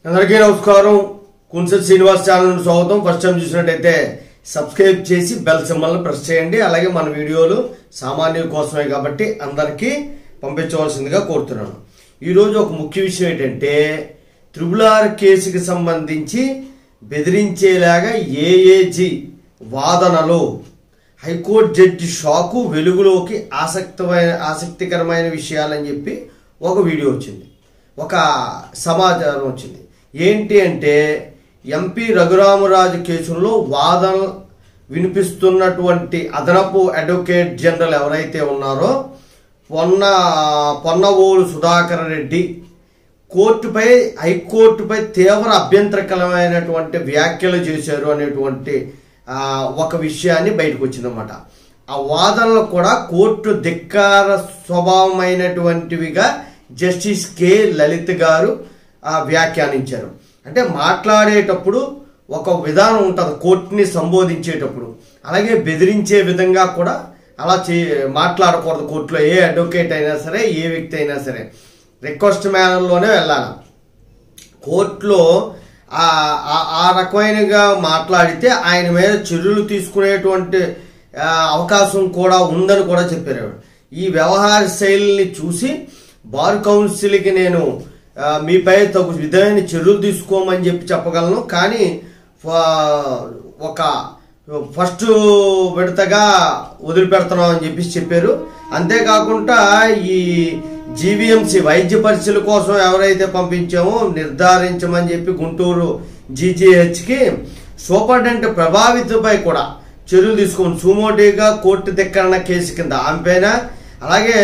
అందరికీ నమస్కారం కున్సల్ శ్రీనివాస్ ఛానల్ నుండి స్వాగతం ఫస్ట్ టైం చూసినట్టయితే సబ్స్క్రైబ్ చేసి బెల్ సింబల్ని ప్రెస్ చేయండి అలాగే మన వీడియోలు సామాన్యుల కోసమే కాబట్టి అందరికీ పంపించవలసిందిగా కోరుతున్నాను ఈరోజు ఒక ముఖ్య విషయం ఏంటంటే త్రిబుల్ ఆర్ కేసుకి సంబంధించి బెదిరించేలాగా ఏఏజీ వాదనలు హైకోర్టు జడ్జి షాకు వెలుగులోకి ఆసక్తమైన ఆసక్తికరమైన విషయాలని చెప్పి ఒక వీడియో వచ్చింది ఒక సమాచారం వచ్చింది ఏంటి అంటే ఎంపీ రఘురామరాజు కేసులో వాదన వినిపిస్తున్నటువంటి అదనపు అడ్వకేట్ జనరల్ ఎవరైతే ఉన్నారో పొన్న పొన్నవోలు సుధాకర్ రెడ్డి కోర్టుపై హైకోర్టుపై తీవ్ర అభ్యంతరకరమైనటువంటి వ్యాఖ్యలు చేశారు అనేటువంటి ఆ, ఒక విషయాన్ని బయటకు వచ్చిందన్నమాట ఆ వాదనలు కూడా కోర్టు ధిక్కార స్వభావమైనటువంటివిగా జస్టిస్ కె లలిత్ గారు ఆ, వ్యాఖ్యానించారు అంటే మాట్లాడేటప్పుడు ఒక విధానం ఉంటుంది కోర్టుని సంబోధించేటప్పుడు అలాగే బెదిరించే విధంగా కూడా అలా చే మాట్లాడకూడదు కోర్టులో ఏ అడ్వకేట్ అయినా సరే ఏ వ్యక్తి అయినా సరే రిక్వెస్ట్ మేనర్లోనే వెళ్ళాలి కోర్టులో ఆ ఆ- ఆ రకమైనగా మాట్లాడితే ఆయన మీద చర్యలు తీసుకునేటువంటి ఆ, అవకాశం కూడా ఉందని కూడా చెప్పారు ఆవిడ. ఈ వ్యవహార శైలిని చూసి బార్ కౌన్సిల్కి నేను ఆ, మీపై తగు విధమైన చర్యలు తీసుకోమని చెప్పి చెప్పగలను కానీ ఫ- ఒక ఫస్ట్ విడతగా వదిలిపెడుతున్నాం అని చెప్పేసి చెప్పారు అంతేకాకుండా ఈ జీవీఎంసీ వైద్య పరీక్షల కోసం ఎవరైతే పంపించామో నిర్ధారించమని చెప్పి గుంటూరు జీజీహెచ్కి సూపరింటెండెంట్ ప్రభావితపై కూడా చర్యలు తీసుకోండి సుమోటోగా కోర్టు ధిక్కరణ కేసు కింద ఆమె పైన అలాగే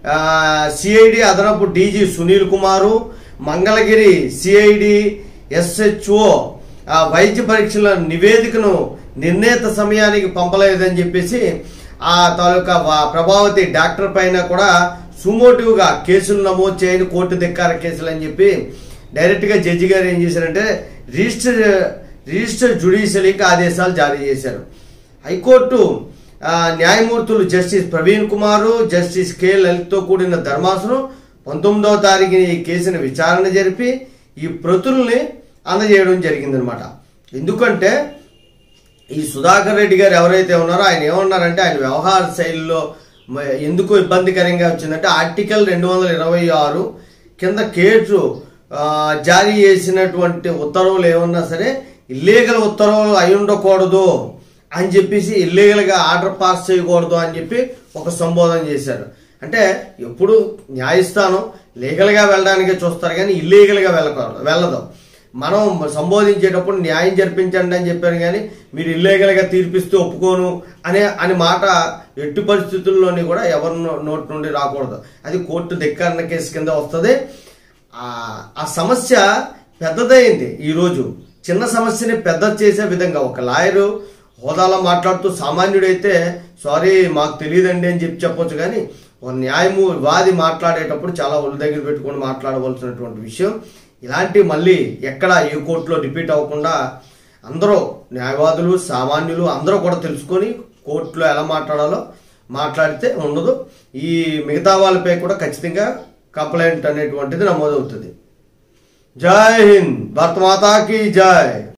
సిఐడి అదనపు DG Sunil Kumar Mangalagiri CID SHO ఆ వైద్య పరీక్షల నివేదికను నిర్ణీత సమయానికి పంపలేదని చెప్పేసి ఆ తాలూకా వా- ప్రభావతి డాక్టర్ పైన కూడా సుమోటివ్గా కేసులు నమోదు చేయని కోర్టు ధిక్కార కేసులు అని చెప్పి డైరెక్ట్గా జడ్జి గారు ఏం చేశారంటే రిజిస్టర్ రిజిస్టర్ జ్యుడిషియరీకి ఆదేశాలు జారీ చేశారు హైకోర్టు ఆ, న్యాయమూర్తులు justice Praveen Kumar justice K లలిత్తో కూడిన ధర్మాసనం పంతొమ్మిదవ తారీఖున ఈ కేసును విచారణ జరిపి ఈ ప్రతుల్ని అందజేయడం జరిగిందనమాట ఎందుకంటే ఈ సుధాకర్ రెడ్డి గారు ఎవరైతే ఉన్నారో ఆయన ఏమన్నారంటే ఆయన వ్యవహార శైలిలో మ- ఎందుకు ఇబ్బందికరంగా వచ్చిందంటే ఆర్టికల్ రెండు వందల ఇరవై ఆరు కింద కేసు ఆ, జారీ చేసినటువంటి ఉత్తర్వులు ఏమన్నా సరే ఇల్లీగల్ ఉత్తర్వులు అయి ఉండకూడదు అని చెప్పేసి ఇల్లీగల్గా ఆర్డర్ పాస్ చేయకూడదు అని చెప్పి ఒక సంబోధన చేశారు అంటే ఎప్పుడు న్యాయస్థానం లీగల్గా వెళ్ళడానికే చూస్తారు కానీ ఇల్లీగల్గా వెళ్ళకూడదు వెళ్ళదు మనం సంబోధించేటప్పుడు న్యాయం జరిపించండి అని చెప్పారు కానీ మీరు ఇల్లీగల్గా తీర్పిస్తూ ఒప్పుకోను అనే అని మాట ఎట్టి పరిస్థితుల్లోని కూడా ఎవరి నో- నోటి నుండి రాకూడదు అది కోర్టు ధిక్కరణ కేసు కింద వస్తుంది ఆ ఆ సమస్య పెద్దదైంది ఈరోజు చిన్న సమస్యని పెద్ద చేసే విధంగా ఒక లాయరు హోదాలో మాట్లాడుతూ సామాన్యుడైతే సారీ మాకు తెలియదండి అని చెప్పి చెప్పొచ్చు కానీ ఒక న్యాయము వాది మాట్లాడేటప్పుడు చాలా ఒళ్ళు దగ్గర పెట్టుకొని మాట్లాడవలసినటువంటి విషయం ఇలాంటి మళ్ళీ ఎక్కడ ఏ కోర్టులో రిపీట్ అవ్వకుండా అందరూ న్యాయవాదులు సామాన్యులు అందరూ కూడా తెలుసుకొని కోర్టులో ఎలా మాట్లాడాలో మాట్లాడితే ఉండదు ఈ మిగతా వాళ్ళపై కూడా ఖచ్చితంగా కంప్లైంట్ అనేటువంటిది నమోదవుతుంది జై హింద్ భారత మాతాకి జై